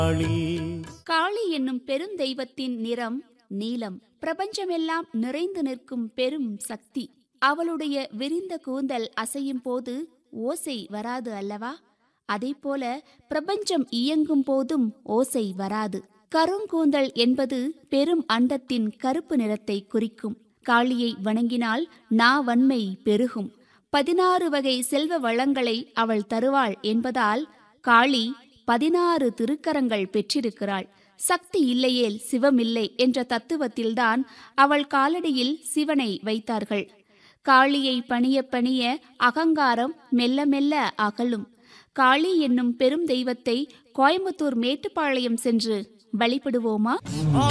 காளி என்னும் பெருந்தெய்வத்தின் நிறம் நீலம் பிரபஞ்சமெல்லாம் நிறைந்து நிற்கும் பெரும் சக்தி அவளுடைய விரிந்த கூந்தல் அசையும் போது ஓசை வராது அல்லவா அதேபோல பிரபஞ்சம் இயங்கும் போதும் ஓசை வராது கருங்கூந்தல் என்பது பெரும் அண்டத்தின் கருப்பு நிறத்தை குறிக்கும் காளியை வணங்கினால் நாவன்மை பெருகும் பதினாறு வகை செல்வ வளங்களை அவள் தருவாள் என்பதால் காளி பதினாறு திருக்கரங்கள் பெற்றிருக்கிறாள் சக்தி இல்லையேல் சிவமில்லை என்ற தத்துவத்தில்தான் அவள் காலடியில் சிவனை வைத்தார்கள் காளியை பணிய பணிய அகங்காரம் மெல்ல மெல்ல அகலும் காளி என்னும் பெரும் தெய்வத்தை கோயம்புத்தூர் மேட்டுப்பாளையம் சென்று வழிபடுவோமா